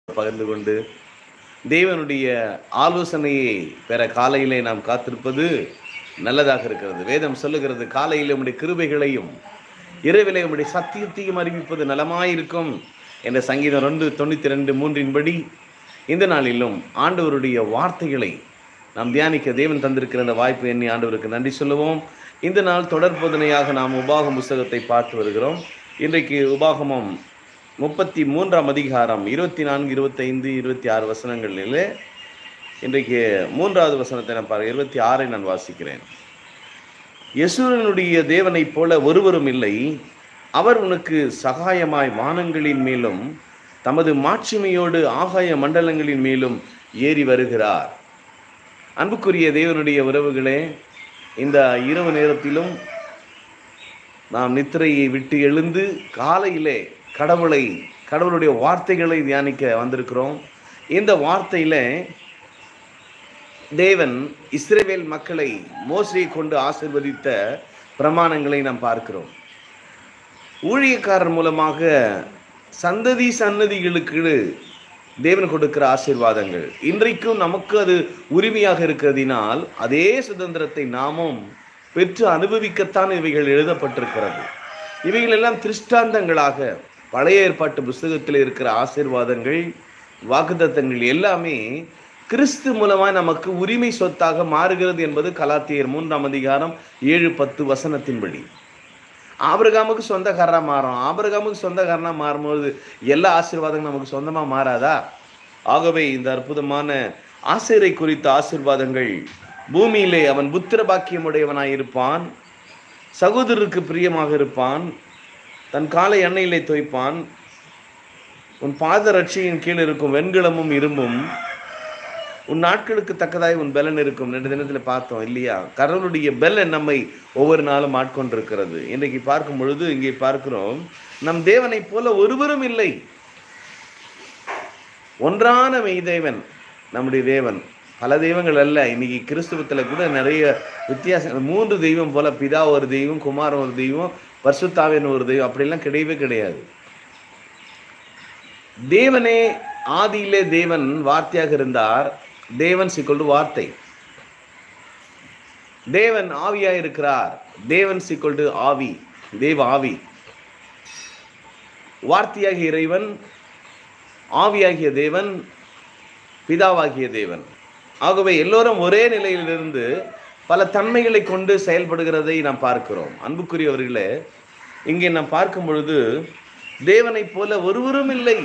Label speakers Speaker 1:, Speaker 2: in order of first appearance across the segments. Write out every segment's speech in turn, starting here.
Speaker 1: பகிர்ந்து கொண்டு தேவனுடைய ஆலோசனையை பெற காலையிலே நாம் காத்திருப்பது நல்லதாக இருக்கிறது வேதம் சொல்லுகிறது காலையிலே உம்முடைய கிருபைகளையும் இரவிலே உம்முடைய சத்தியத்தையும் அறிவிப்பது நலமாயிருக்கும் என்ற சங்கீதம் ரெண்டு தொண்ணூற்றி ரெண்டு மூன்றின்படி இந்த நாளிலும் ஆண்டவருடைய வார்த்தைகளை நாம் தியானிக்க தேவன் தந்திருக்கிற அந்த வாய்ப்பு எண்ணி ஆண்டவருக்கு நன்றி சொல்லுவோம் இந்த நாள் தொடர் போதனையாக நாம் உபாகம் புஸ்தகத்தை பார்த்து வருகிறோம் இன்றைக்கு உபாகமம் முப்பத்தி மூன்றாம் அதிகாரம் இருபத்தி நான்கு இருபத்தைந்து இருபத்தி ஆறு வசனங்களிலே இன்றைக்கு மூன்றாவது வசனத்தை நான் பாருங்க இருபத்தி ஆறை நான் வாசிக்கிறேன் யசூரனுடைய தேவனைப் போல ஒருவரும் இல்லை அவர் உனக்கு சகாயமாய் வானங்களின் மேலும் தமது மாட்சிமையோடு ஆகாய மண்டலங்களின் மேலும் ஏறி வருகிறார் அன்புக்குரிய தேவனுடைய உறவுகளே இந்த இரவு நேரத்திலும் நாம் நித்திரையை விட்டு எழுந்து காலையிலே கடவுளை கடவுளுடைய வார்த்தைகளை தியானிக்க வந்திருக்கிறோம் இந்த வார்த்தையில தேவன் இஸ்ரேவேல் மக்களை மோசையை கொண்டு ஆசிர்வதித்த பிரமாணங்களை நாம் பார்க்கிறோம் ஊழியக்காரர் மூலமாக சந்ததி சன்னதிகளுக்கு தேவன் கொடுக்கிற ஆசீர்வாதங்கள் இன்றைக்கும் நமக்கு அது உரிமையாக இருக்கிறதினால் அதே சுதந்திரத்தை நாமும் பெற்று அனுபவிக்கத்தான் இவைகள் எழுதப்பட்டிருக்கிறது இவைகள் எல்லாம் திருஷ்டாந்தங்களாக பழைய ஏற்பாட்டு புஸ்தகத்தில் இருக்கிற ஆசீர்வாதங்கள் வாக்குத்தத்தங்கள் எல்லாமே கிறிஸ்து மூலமாக நமக்கு உரிமை சொத்தாக மாறுகிறது என்பது கலாத்தியர் மூன்றாம் அதிகாரம் ஏழு பத்து வசனத்தின்படி ஆபிரகாமுக்கு சொந்தக்காரராக மாறும் ஆபிரகாமுக்கு சொந்தக்காரனாக மாறும்போது எல்லா ஆசீர்வாதங்களும் நமக்கு சொந்தமாக மாறாதா ஆகவே இந்த அற்புதமான ஆசிரை குறித்த ஆசீர்வாதங்கள் பூமியிலே அவன் புத்திர பாக்கியமுடையவனாய் இருப்பான் சகோதரருக்கு பிரியமாக இருப்பான் தன் காலை எண்ணெயிலே தோய்ப்பான் உன் பாத ரட்சியின் கீழ் இருக்கும் வெண்கலமும் இரும்பும் உன் நாட்களுக்கு தக்கதாய் உன் பெலன் இருக்கும் ரெண்டு தினத்தில் பார்த்தோம் இல்லையா கடவுளுடைய பெலன் நம்மை ஒவ்வொரு நாளும் ஆட்கொண்டிருக்கிறது இன்றைக்கு பார்க்கும் பொழுது இங்கே பார்க்கிறோம் நம் தேவனைப் போல ஒருவரும் இல்லை ஒன்றான மெய்தேவன் நம்முடைய தேவன் பல தெய்வங்கள் அல்ல இன்னைக்கு கிறிஸ்துவத்தில் கூட நிறைய வித்தியாசம் மூன்று தெய்வம் போல பிதா ஒரு தெய்வம் குமாரன் ஒரு தெய்வம் பர்சுத்தாவின் ஒரு தெய்வம் அப்படிலாம் கிடையவே கிடையாது தேவனே ஆதியிலே தேவன் வார்த்தையாக இருந்தார் தேவன் சிக்கொண்டு வார்த்தை தேவன் ஆவியா இருக்கிறார் தேவன் சிக்கொண்டு ஆவி தேவ ஆவி வார்த்தையாகிய இறைவன் ஆவியாகிய தேவன் பிதாவாகிய தேவன் ஆகவே எல்லோரும் ஒரே நிலையிலிருந்து பல தன்மைகளை கொண்டு செயல்படுகிறதை நாம் பார்க்கிறோம் அன்புக்குரியவர்களே இங்கே நாம் பார்க்கும் பொழுது தேவனைப் போல ஒருவரும் இல்லை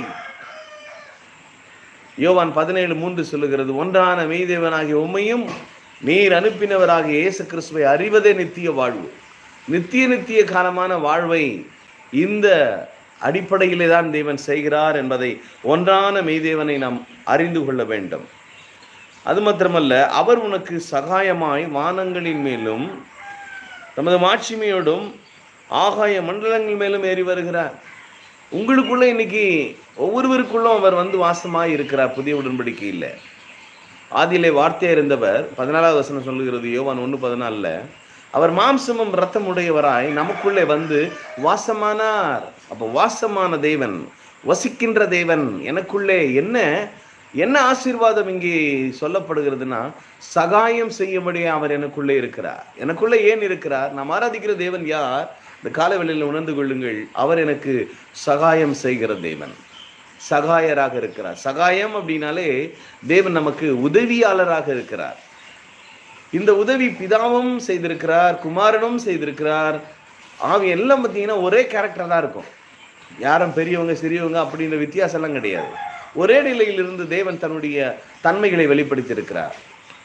Speaker 1: யோவான் பதினேழு மூன்று சொல்லுகிறது ஒன்றான மெய்தேவனாகிய உண்மையும் நீர் அனுப்பினவராகிய இயேசு கிறிஸ்துவை அறிவதே நித்திய வாழ்வு நித்திய நித்திய காலமான வாழ்வை இந்த அடிப்படையிலே தான் தேவன் செய்கிறார் என்பதை ஒன்றான மெய்தேவனை நாம் அறிந்து கொள்ள வேண்டும் அது மாத்திரமல்ல அவர் உனக்கு சகாயமாய் வானங்களின் மேலும் தமது மாட்சிமையோடும் ஆகாய மண்டலங்கள் மேலும் ஏறி வருகிறார் உங்களுக்குள்ள இன்னைக்கு ஒவ்வொருவருக்குள்ளும் அவர் வந்து வாசமாய் இருக்கிறார் புதிய உடன்படிக்கை இல்லை ஆதியிலே வார்த்தையா இருந்தவர் பதினாலாவது வசனம் சொல்லுகிறது யோவான் ஒன்று பதினாலில் அவர் மாம்சமும் ரத்தம் உடையவராய் நமக்குள்ளே வந்து வாசமானார் அப்போ வாசமான தேவன் வசிக்கின்ற தேவன் எனக்குள்ளே என்ன என்ன ஆசீர்வாதம் இங்கே சொல்லப்படுகிறதுனா சகாயம் செய்யும்படியே அவர் எனக்குள்ளே இருக்கிறார் எனக்குள்ளே ஏன் இருக்கிறார் நாம் ஆராதிக்கிற தேவன் யார் இந்த காலவெளியில் உணர்ந்து கொள்ளுங்கள் அவர் எனக்கு சகாயம் செய்கிற தேவன் சகாயராக இருக்கிறார் சகாயம் அப்படின்னாலே தேவன் நமக்கு உதவியாளராக இருக்கிறார் இந்த உதவி பிதாவும் செய்திருக்கிறார் குமாரனும் செய்திருக்கிறார் ஆவி எல்லாம் பார்த்தீங்கன்னா ஒரே கேரக்டர் தான் இருக்கும் யாரும் பெரியவங்க சிறியவங்க அப்படின்ற வித்தியாசம்லாம் கிடையாது ஒரே நிலையிலிருந்து தேவன் தன்னுடைய தன்மைகளை வெளிப்படுத்தியிருக்கிறார்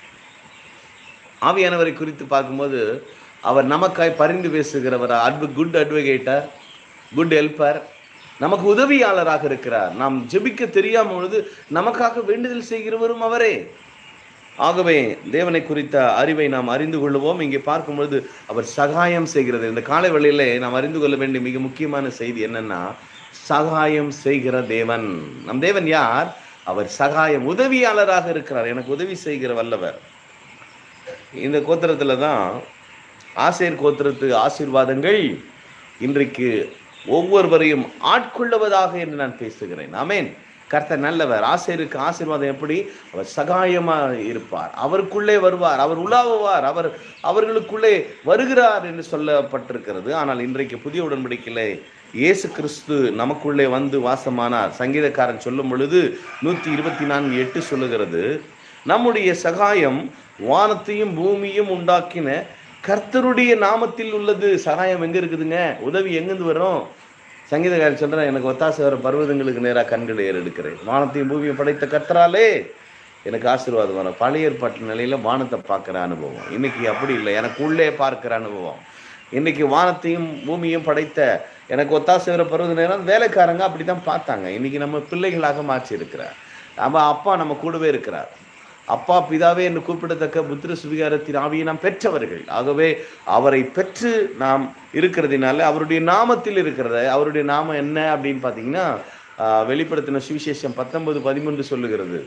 Speaker 1: ஆவியானவரை குறித்து பார்க்கும்போது அவர் நமக்காய் பரிந்து பேசுகிறவர் அட்வ குட் அட்வொகேட்டர் குட் ஹெல்ப்பர் நமக்கு உதவியாளராக இருக்கிறார் நாம் ஜெபிக்க தெரியாம பொழுது நமக்காக வேண்டுதல் செய்கிறவரும் அவரே ஆகவே தேவனை குறித்த அறிவை நாம் அறிந்து கொள்வோம் இங்கே பார்க்கும் பொழுது அவர் சகாயம் செய்கிறது இந்த காலை வேளையிலே நாம் அறிந்து கொள்ள வேண்டிய மிக முக்கியமான செய்தி என்னன்னா சகாயம் செய்கிற தேவன் நம் தேவன் யார் அவர் சகாயம் உதவியாளராக இருக்கிறார் எனக்கு உதவி செய்கிற வல்லவர் இந்த கோத்திரத்துல தான் ஆசேர் கோத்திரத்து ஆசீர்வாதங்கள் இன்றைக்கு ஒவ்வொருவரையும் ஆட்கொள்ளுவதாக என்று நான் பேசுகிறேன் ஆமென் கர்த்தர் நல்லவர் ஆசிரியருக்கு ஆசீர்வாதம் எப்படி அவர் சகாயமா இருப்பார் அவருக்குள்ளே வருவார் அவர் உலாவுவார் அவர் அவர்களுக்குள்ளே வருகிறார் என்று சொல்லப்பட்டிருக்கிறது ஆனால் இன்றைக்கு புதிய உடன்படிக்கையிலே இயேசு கிறிஸ்து நமக்குள்ளே வந்து வாசமானார் சங்கீதக்காரன் சொல்லும் பொழுது நூற்றி இருபத்தி நான்கு எட்டு சொல்லுகிறது நம்முடைய சகாயம் வானத்தையும் பூமியும் உண்டாக்கின கர்த்தருடைய நாமத்தில் உள்ளது சகாயம் எங்க இருக்குதுங்க உதவி எங்கிருந்து வரும் சங்கீதக்காரன் சொல்றேன் எனக்கு ஒத்தாசை வர பர்வதங்களுக்கு நேராக கண்களை ஏறெடுக்கிறேன் வானத்தையும் பூமியும் படைத்த கர்த்தராலே எனக்கு ஆசீர்வாதம் வரும் பழைய ஏற்பாட்டு நிலையில வானத்தை பார்க்குற அனுபவம் இன்னைக்கு அப்படி இல்லை எனக்கு உள்ளே பார்க்கிற அனுபவம் இன்னைக்கு வானத்தையும் பூமியும் படைத்த எனக்கு ஒத்தாசை வர பருவத நேரம் வேலைக்காரங்க அப்படிதான் பார்த்தாங்க இன்னைக்கு நம்ம பிள்ளைகளாக மாற்றி இருக்கிறார் நம்ம அப்பா நம்ம கூடவே இருக்கிறார் அப்பா பிதாவே என்று கூப்பிடத்தக்க புத்திர சுவிகாரத்தின் ஆவியை நாம் பெற்றவர்கள் ஆகவே அவரை பெற்று நாம் இருக்கிறதுனால அவருடைய நாமத்தில் இருக்கிறத அவருடைய நாமம் என்ன அப்படின்னு பார்த்தீங்கன்னா ஆஹ், வெளிப்படுத்தின சுவிசேஷம் பத்தொன்பது பதிமூன்று சொல்லுகிறது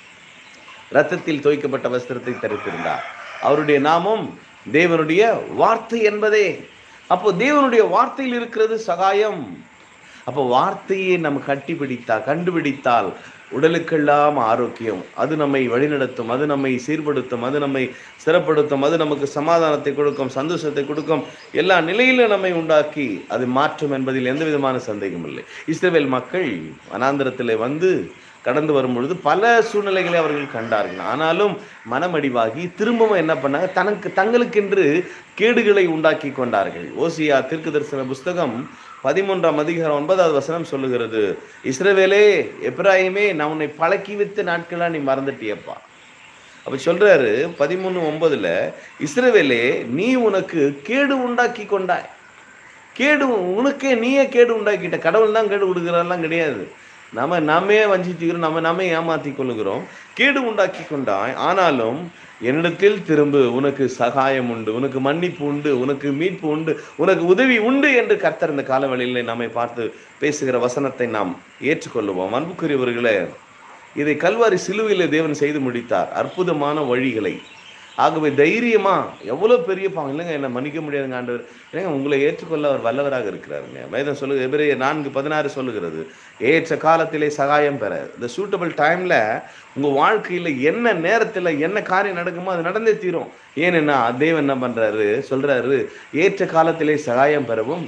Speaker 1: ரத்தத்தில் தோய்க்கப்பட்ட வஸ்திரத்தை தரித்திருந்தார் அவருடைய நாமம் தேவனுடைய வார்த்தை என்பதே அப்போ தேவனுடைய வார்த்தையில் இருக்கிறது சகாயம் அப்போ வார்த்தையை நம்ம கட்டிப்பிடித்தால் கண்டுபிடித்தால் உடலுக்கெல்லாம் ஆரோக்கியம் அது நம்மை வழிநடத்தும் அது நம்மை சீர்படுத்தும் அது நம்மை சிறப்படுத்தும் அது நமக்கு சமாதானத்தை கொடுக்கும் சந்தோஷத்தை கொடுக்கும் எல்லா நிலையிலும் நம்மை உண்டாக்கி அது மாற்றும் என்பதில் எந்த விதமான சந்தேகம் இல்லை இஸ்ரவேல் மக்கள் வனாந்திரத்திலே வந்து கடந்து வரும் பொழுது பல சூழ்நிலைகளை அவர்கள் கண்டார்கள் ஆனாலும் மனமடிவாகி திரும்பவும் என்ன பண்ணாங்க தனக்கு தங்களுக்கென்று கேடுகளை உண்டாக்கி கொண்டார்கள் ஓசியா தீர்க்க தரிசன புஸ்தகம் பதிமூன்றாம் அதிகாரம் ஒன்பதாவது வசனம் சொல்லுகிறது இஸ்ரவேலே எப்ராஹிமே நான் உன்னை பழக்கி வித்த நாட்களா நீ மறந்துட்டியப்பா அப்ப சொல்றாரு பதிமூணு ஒன்பதுல இஸ்ரவேலே நீ உனக்கு கேடு உண்டாக்கி கொண்டாய் கேடு உனக்கே நீயே கேடு உண்டாக்கிட்ட கடவுள் தான் கேடு கொடுக்குறாரெல்லாம் கிடையாது நம்ம நாமே வஞ்சித்துக்கிறோம் நம்ம நாமே ஏமாத்தி கொள்ளுகிறோம் கேடு உண்டாக்கி கொண்டாய் ஆனாலும் என்னிடத்தில் திரும்பு உனக்கு சகாயம் உண்டு உனக்கு மன்னிப்பு உண்டு உனக்கு மீட்பு உண்டு உனக்கு உதவி உண்டு என்று கர்த்தர் இந்த காலவெளியில் நம்மை பார்த்து பேசுகிற வசனத்தை நாம் ஏற்றுக்கொள்ளுவோம் அன்புக்குரியவர்களே இதை கல்வாரி சிலுவையிலே தேவன் செய்து முடித்தார் அற்புதமான வழிகளை ஆகவே தைரியமா எவ்வளோ பெரிய பாவம் இல்லைங்க என்னை மன்னிக்க முடியாதுங்க ஆண்டவர் ஏங்க உங்களை ஏற்றுக்கொள்ள அவர் வல்லவராக இருக்கிறாருங்க வேதம் சொல்லுங்க எபிரேய நான்கு பதினாறு சொல்லுகிறது ஏற்ற காலத்திலே சகாயம் பெற இந்த சூட்டபிள் டைம்ல உங்க வாழ்க்கையில என்ன நேரத்துல என்ன காரியம் நடக்குமோ அது நடந்தே தீரும் ஏனென்னா தேவன் என்ன பண்றாரு சொல்றாரு ஏற்ற காலத்திலே சகாயம் பெறவும்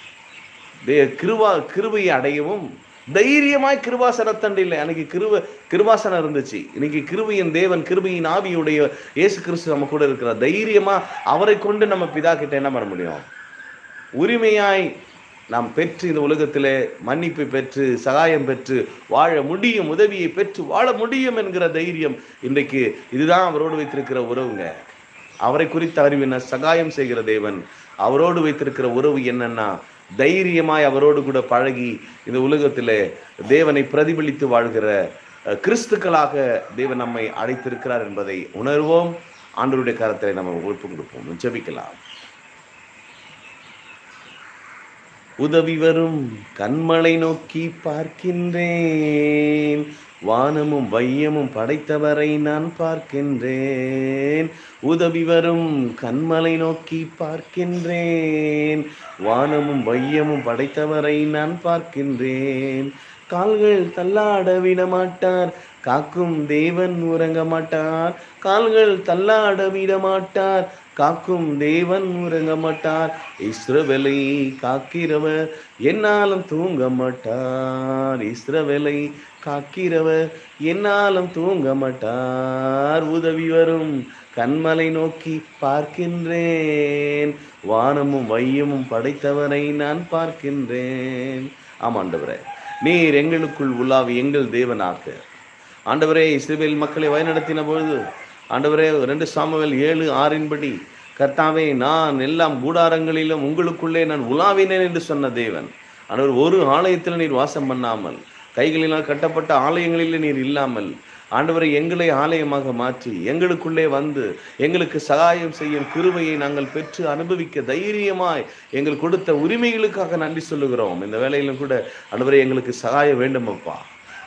Speaker 1: தே- கிருபா கிருபையை அடையவும் தைரியமாய் கிருபாசனத்தண்டு இல்லை அன்னைக்கு கிருப கிருபாசனம் இருந்துச்சு இன்னைக்கு கிருபையின் தேவன் கிருபையின் ஆவியுடைய இயேசு கிறிஸ்து நம்ம கூட இருக்கிறார் தைரியமா அவரை கொண்டு நம்ம பிதா கிட்ட என்ன பண்ண முடியும் உரிமையாய் நாம் பெற்று இந்த உலகத்திலே மன்னிப்பை பெற்று சகாயம் பெற்று வாழ முடியும் உதவியை பெற்று வாழ முடியும் என்கிற தைரியம் இன்றைக்கு இதுதான் அவரோடு வைத்திருக்கிற உறவுங்க அவரை குறித்த அறிவு என்ன சகாயம் செய்கிற தேவன் அவரோடு வைத்திருக்கிற உறவு என்னன்னா தைரியமாய் அவரோடு கூட பழகி இந்த உலகத்திலே தேவனை பிரதிபலித்து வாழ்கிற அஹ், கிறிஸ்துக்களாக தேவன் நம்மை அழைத்திருக்கிறார் என்பதை உணர்வோம் ஆண்டவருடைய கரத்தை நம்ம ஒப்பு கொடுப்போம் ஜெபிக்கலாம் உதவி வரும் கண்மலை நோக்கி பார்க்கின்றேன் வானமும் வையமும் படைத்தவரை நான் பார்க்கின்றேன் உதவி வரும் கண்மலை நோக்கி பார்க்கின்றேன் வானமும் வையமும் படைத்தவரை நான் பார்க்கின்றேன் கால்கள் தள்ளாட விட மாட்டார் காக்கும் தேவன் உறங்க மாட்டார் கால்கள் தள்ளாட விட மாட்டார் காக்கும் தேவன் உறங்க மாட்டார் இஸ்ரவேலை காக்கிறவர் என்னாலும் தூங்க மாட்டார் இஸ்ரவேலை காக்கிறவர் என்னாலும் தூங்க மாட்டார் உதவி வரும் கண்மலை நோக்கி பார்க்கின்றேன் வானமும் வையமும் படைத்தவரை நான் பார்க்கின்றேன் ஆமாண்டவரே நீர் எங்களுக்குள் உலாவி எங்கள் தேவனாக ஆண்டவரே இஸ்ரவேல் மக்களை வழிநடத்தின பொழுது ஆண்டவரே ரெண்டு சாமுவேல் ஏழு ஆறின்படி கர்த்தாவே நான் எல்லாம் கூடாரங்களிலும் உங்களுக்குள்ளே நான் உலாவினேன் என்று சொன்ன தேவன் ஆண்டவர் ஒரு ஆலயத்தில் நீர் வாசம் பண்ணாமல் கைகளினால் கட்டப்பட்ட ஆலயங்களில் நீர் இல்லாமல் ஆண்டவரை எங்களை ஆலயமாக மாற்றி எங்களுக்குள்ளே வந்து எங்களுக்கு சகாயம் செய்யும் கிருபையை நாங்கள் பெற்று அனுபவிக்க தைரியமாய் எங்கள் கொடுத்த உரிமைகளுக்காக நன்றி சொல்லுகிறோம் இந்த வேலையிலும் கூட ஆண்டவரை எங்களுக்கு சகாயம் வேண்டும் அப்பா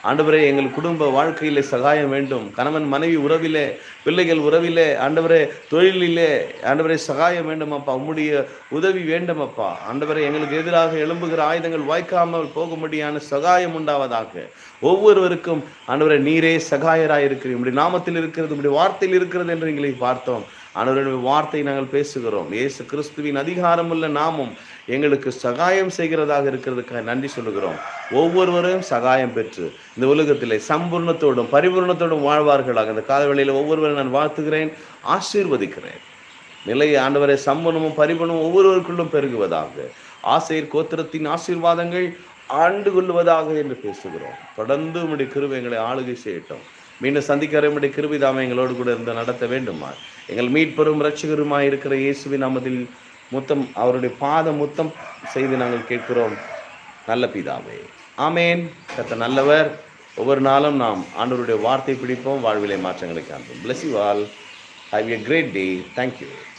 Speaker 1: ஆண்டவரே எங்கள் குடும்ப வாழ்க்கையிலே சகாயம் வேண்டும் கணவன் மனைவி உறவிலே பிள்ளைகள் உறவிலே ஆண்டவரே தொழிலிலே ஆண்டவரே சகாயம் வேண்டும் அப்பா உம்முடைய உதவி வேண்டும் அப்பா ஆண்டவரே எங்களுக்கு எதிராக எழும்புகிற ஆயுதங்கள் வாய்க்காமல் போகும்படியான சகாயம் உண்டாவதாக ஒவ்வொருவருக்கும் ஆண்டவரே நீரே சகாயராய் இருக்கிறீர் உம்முடைய நாமத்தில் இருக்கிறது உம்முடைய வார்த்தையில் இருக்கிறது என்று எங்களை பார்த்தோம் ஆண்டவருடைய வார்த்தை நாங்கள் பேசுகிறோம் இயேசு கிறிஸ்துவின் அதிகாரமுள்ள நாமம் எங்களுக்கு சகாயம் செய்கிறதாக இருக்கிறதுக்காக நன்றி சொல்லுகிறோம் ஒவ்வொருவரையும் சகாயம் பெற்று இந்த உலகத்திலே சம்பூர்ணத்தோடும் பரிபூர்ணத்தோடும் வாழ்வார்களாக இந்த காலவேளையில் ஒவ்வொருவரும் நான் வாழ்த்துகிறேன் ஆசீர்வதிக்கிறேன் நிலை ஆண்டவரை சம்பூர்ணமும் பரிபூர்ணமும் ஒவ்வொருவருக்குள்ளும் பெருகுவதாக ஆசையர் கோத்திரத்தின் ஆசீர்வாதங்கள் ஆண்டு கொள்வதாக என்று பேசுகிறோம் தொடர்ந்து உம்முடைய கிருபை எங்களை ஆளுகை செய்யட்டும் மீண்டும் சந்திக்கிற உம்முடைய கிருபை தாமே எங்களோடு கூட இருந்து நடத்த வேண்டுமா எங்கள் மீட்பெரும் இரட்சகருமாய் இருக்கிற இயேசுவின் நாமத்தில் முத்தம் அவருடைய பாத முத்தம் செய்து நாங்கள் கேட்கிறோம் நல்ல பிதாவே ஆமேன் கத்த நல்லவர் ஒவ்வொரு நாளும் நாம் ஆண்டவருடைய வார்த்தை பிடிப்போம் வாழ்விலை மாற்றங்களை காண்போம் bless you all have a great day thank you